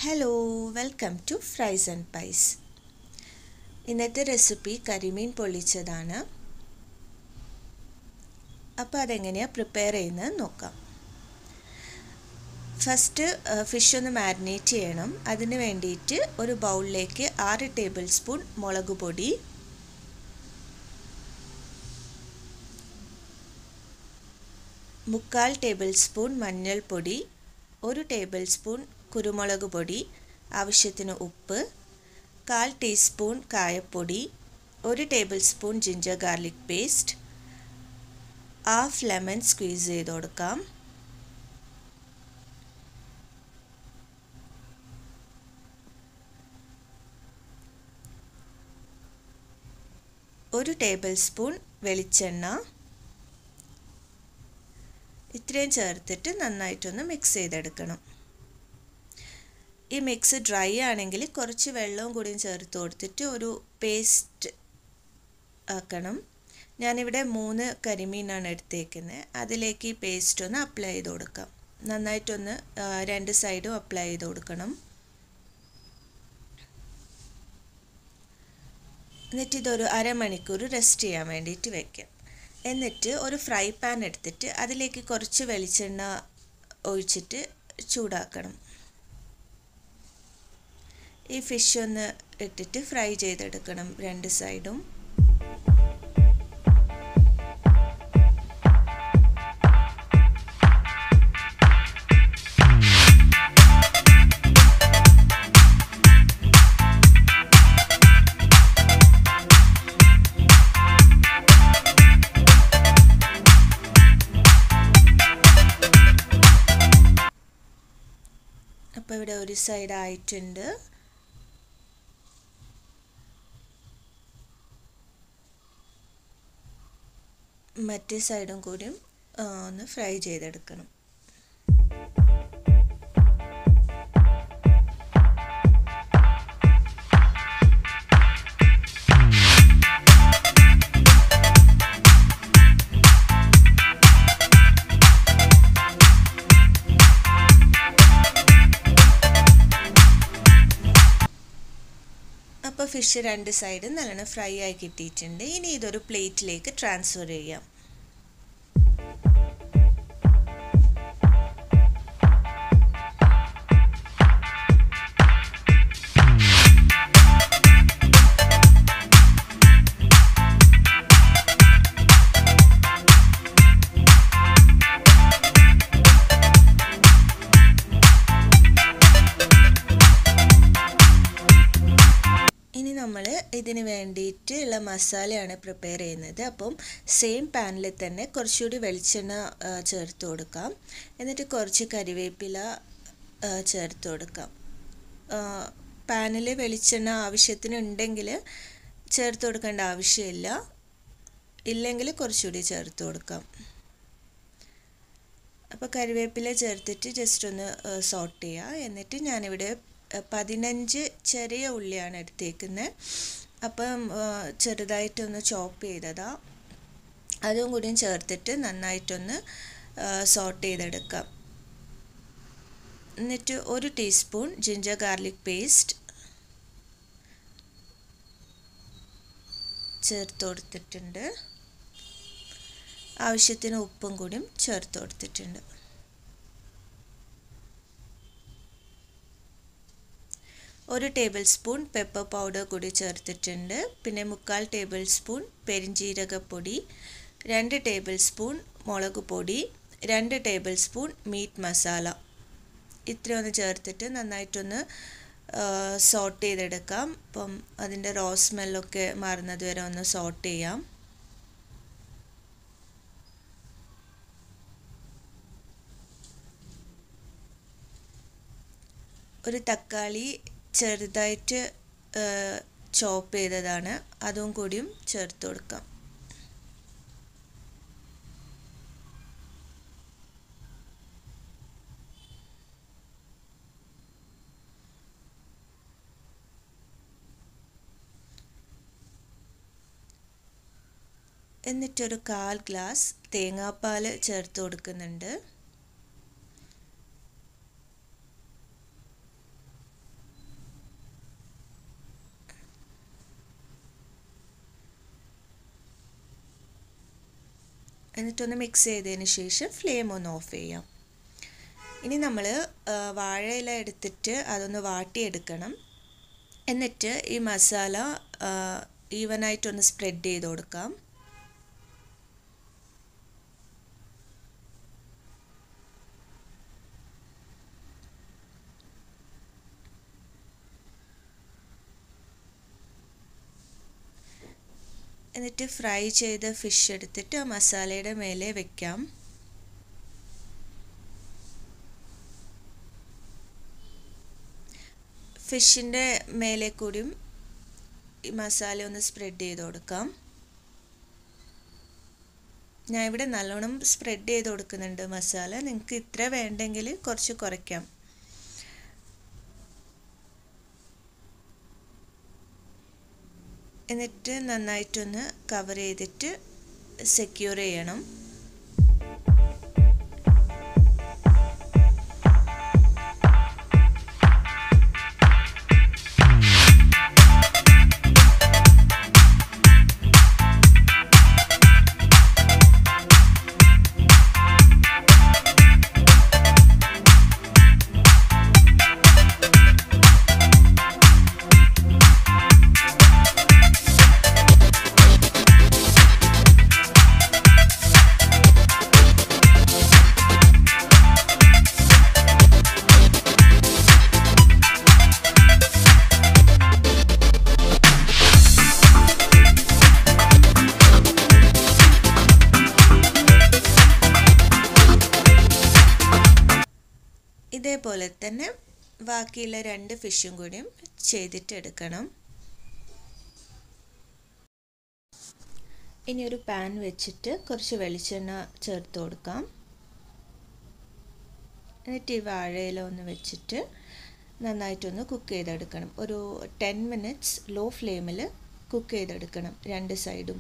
hello welcome to fries and pies ഇന്നത്തെ recipe കരിമീൻ പൊള്ളിച്ചതാണ് അപ്പോൾ അതെങ്ങനെയാണ് പ്രിപ്പയർ ചെയ്യുന്നത് നോക്കാം ഫസ്റ്റ് ഫിഷ് ഒന്ന് മാരിനേറ്റ് ചെയ്യണം അതിന് വേണ്ടിയിട്ട് ഒരു ബൗളിലേക്ക് ആറ് ടേബിൾ സ്പൂൺ മുളക് പൊടി മുക്കാൽ ടേബിൾ സ്പൂൺ മഞ്ഞൾപ്പൊടി ഒരു ടേബിൾ സ്പൂൺ കുരുമുളക് പൊടി ആവശ്യത്തിന് ഉപ്പ് കാൽ ടീസ്പൂൺ കായപ്പൊടി ഒരു tablespoon ginger garlic paste half lemon squeeze ചെയ്ത് കൊടുക്കാം ഒരു ടേബിൾ സ്പൂൺ വെളിച്ചെണ്ണ ഇത്രയും ചേർത്തിട്ട് നന്നായിട്ടൊന്ന് മിക്സ് ചെയ്തെടുക്കണം ഈ മിക്സ് ഡ്രൈ ആണെങ്കിൽ കുറച്ച് വെള്ളവും കൂടിയും ചേർത്ത് കൊടുത്തിട്ട് ഒരു പേസ്റ്റ് ആക്കണം ഞാനിവിടെ മൂന്ന് കരിമീനാണ് എടുത്തേക്കുന്നത് അതിലേക്ക് ഈ പേസ്റ്റ് ഒന്ന് അപ്ലൈ ചെയ്ത് കൊടുക്കാം നന്നായിട്ടൊന്ന് രണ്ട് സൈഡും അപ്ലൈ ചെയ്ത് കൊടുക്കണം എന്നിട്ട് ഇതൊരു അരമണിക്കൂർ റെസ്റ്റ് ചെയ്യാൻ വേണ്ടിയിട്ട് വെക്കാം എന്നിട്ട് ഒരു ഫ്രൈ പാൻ എടുത്തിട്ട് അതിലേക്ക് കുറച്ച് വെളിച്ചെണ്ണ ഒഴിച്ചിട്ട് ചൂടാക്കണം ഈ ഫിഷ് ഒന്ന് ഇട്ടിട്ട് ഫ്രൈ ചെയ്തെടുക്കണം രണ്ട് സൈഡും അപ്പോൾ ഇവിടെ ഒരു സൈഡ് ആയിട്ടുണ്ട് മറ്റേ സൈഡും കൂടിയും ഒന്ന് ഫ്രൈ ചെയ്തെടുക്കണം അപ്പോൾ ഫിഷ് രണ്ട് സൈഡും നല്ലോണം ഫ്രൈ ആയി കിട്ടിയിട്ടുണ്ട് ഇനി ഇതൊരു പ്ലേറ്റിലേക്ക് ട്രാൻസ്ഫർ ചെയ്യാം ഇനി നമ്മൾ ഇതിന് വേണ്ടിയിട്ട് ഉള്ള മസാലയാണ് പ്രിപ്പയർ ചെയ്യുന്നത് അപ്പം സെയിം പാനിൽ തന്നെ കുറച്ചുകൂടി വെളിച്ചെണ്ണ ചേർത്ത് കൊടുക്കാം എന്നിട്ട് കുറച്ച് കരിവേപ്പില ചേർത്ത് കൊടുക്കാം പാനിൽ വെളിച്ചെണ്ണ ആവശ്യത്തിന് ഉണ്ടെങ്കിൽ ചേർത്ത് കൊടുക്കേണ്ട ആവശ്യമില്ല ഇല്ലെങ്കിൽ കുറച്ചുകൂടി ചേർത്ത് കൊടുക്കാം അപ്പോൾ കരിവേപ്പില ചേർത്തിട്ട് ജസ്റ്റ് ഒന്ന് സോട്ട് ചെയ്യുക എന്നിട്ട് ഞാനിവിടെ പതിനഞ്ച് ചെറിയ ഉള്ളിയാണ് എടുത്തേക്കുന്നത് അപ്പം ചെറുതായിട്ടൊന്ന് ചോപ്പ് ചെയ്തതാ അതും കൂടിയും ചേർത്തിട്ട് നന്നായിട്ടൊന്ന് സോട്ട് ചെയ്തെടുക്കാം എന്നിട്ട് ഒരു ടീസ്പൂൺ ജിഞ്ചർ ഗാർലിക് പേസ്റ്റ് ചേർത്ത് കൊടുത്തിട്ടുണ്ട് ആവശ്യത്തിന് ഉപ്പും കൂടിയും ചേർത്ത് കൊടുത്തിട്ടുണ്ട് ഒരു ടേബിൾ സ്പൂൺ പെപ്പർ പൗഡർ കൂടി ചേർത്തിട്ടുണ്ട് പിന്നെ മുക്കാൽ ടേബിൾ സ്പൂൺ പെരിഞ്ജീരകപ്പൊടി രണ്ട് ടേബിൾ സ്പൂൺ മുളക് പൊടി രണ്ട് ടേബിൾ സ്പൂൺ മീറ്റ് മസാല ഇത്രയൊന്ന് ചേർത്തിട്ട് നന്നായിട്ടൊന്ന് സോട്ട് ചെയ്തെടുക്കാം അപ്പം അതിൻ്റെ റോ സ്മെല്ലൊക്കെ മാറുന്നത് വരെ ഒന്ന് സോട്ട് ചെയ്യാം ഒരു തക്കാളി ചെറുതായിട്ട് ചോപ്പ് ചെയ്തതാണ് അതും കൂടിയും ചേർത്ത് കൊടുക്കാം എന്നിട്ടൊരു കാൽ ഗ്ലാസ് തേങ്ങാപ്പാൽ ചേർത്ത് കൊടുക്കുന്നുണ്ട് എന്നിട്ടൊന്ന് മിക്സ് ചെയ്തതിന് ശേഷം ഫ്ലെയിം ഒന്ന് ഓഫ് ചെയ്യാം ഇനി നമ്മൾ വാഴയില എടുത്തിട്ട് അതൊന്ന് വാട്ടിയെടുക്കണം എന്നിട്ട് ഈ മസാല ഈവനായിട്ടൊന്ന് സ്പ്രെഡ് ചെയ്ത് കൊടുക്കാം എന്നിട്ട് ഫ്രൈ ചെയ്ത ഫിഷ് എടുത്തിട്ട് ആ മസാലയുടെ മേലെ വെക്കാം ഫിഷിൻ്റെ മേലെ കൂടിയും ഈ മസാല ഒന്ന് സ്പ്രെഡ് ചെയ്ത് കൊടുക്കാം ഞാൻ ഇവിടെ നല്ലോണം സ്പ്രെഡ് ചെയ്ത് കൊടുക്കുന്നുണ്ട് മസാല നിങ്ങൾക്ക് ഇത്ര വേണ്ടെങ്കിൽ കുറച്ച് കുറയ്ക്കാം എന്നിട്ട് നന്നായിട്ടൊന്ന് കവർ ചെയ്തിട്ട് സെക്യൂർ ചെയ്യണം ഇതേപോലെ തന്നെ ബാക്കിയുള്ള രണ്ട് ഫിഷും കൂടിയും ചെയ്തിട്ട് എടുക്കണം ഇനി ഒരു പാൻ വെച്ചിട്ട് കുറച്ച് വെളിച്ചെണ്ണ ചേർത്ത് കൊടുക്കാം എന്നിട്ട് ഈ വാഴയില ഒന്ന് വെച്ചിട്ട് നന്നായിട്ടൊന്ന് കുക്ക് ചെയ്തെടുക്കണം ഒരു ടെൻ മിനിറ്റ്സ് ലോ ഫ്ലെയിമിൽ കുക്ക് ചെയ്തെടുക്കണം രണ്ട് സൈഡും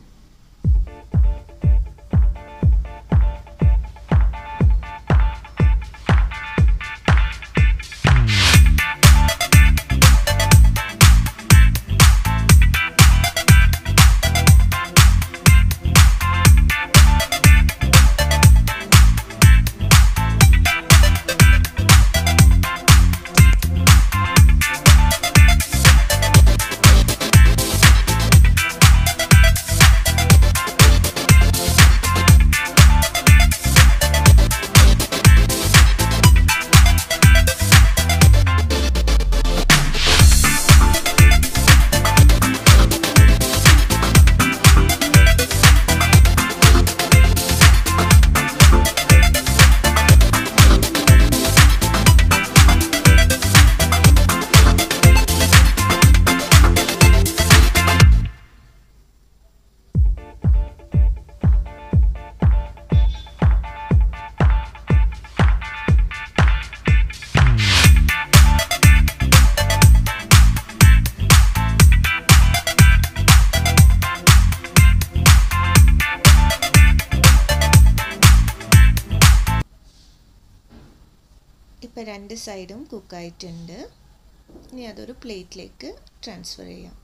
ഇപ്പോൾ രണ്ട് സൈഡും കുക്കായിട്ടുണ്ട് ഇനി അതൊരു പ്ലേറ്റിലേക്ക് ട്രാൻസ്ഫർ ചെയ്യാം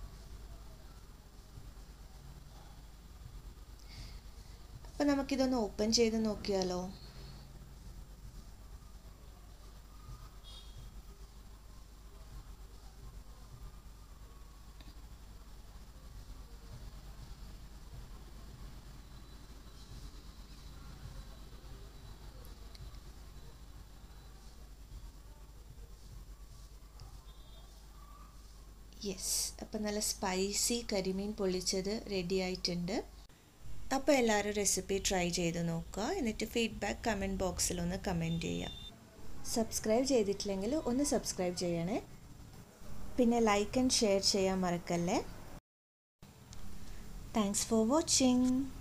അപ്പോൾ നമുക്കിതൊന്ന് ഓപ്പൺ ചെയ്ത് നോക്കിയാലോ യെസ് അപ്പോൾ നല്ല സ്പൈസി കരിമീൻ പൊള്ളിച്ചത് റെഡി ആയിട്ടുണ്ട് അപ്പോൾ എല്ലാവരും റെസിപ്പി ട്രൈ ചെയ്ത് നോക്കുക എന്നിട്ട് ഫീഡ്ബാക്ക് കമൻറ്റ് ബോക്സിൽ ഒന്ന് കമൻറ്റ് ചെയ്യാം സബ്സ്ക്രൈബ് ചെയ്തിട്ടില്ലെങ്കിൽ ഒന്ന് സബ്സ്ക്രൈബ് ചെയ്യണേ പിന്നെ ലൈക്ക് ആൻഡ് ഷെയർ ചെയ്യാൻ മറക്കല്ലേ താങ്ക്സ് ഫോർ വാച്ചിങ്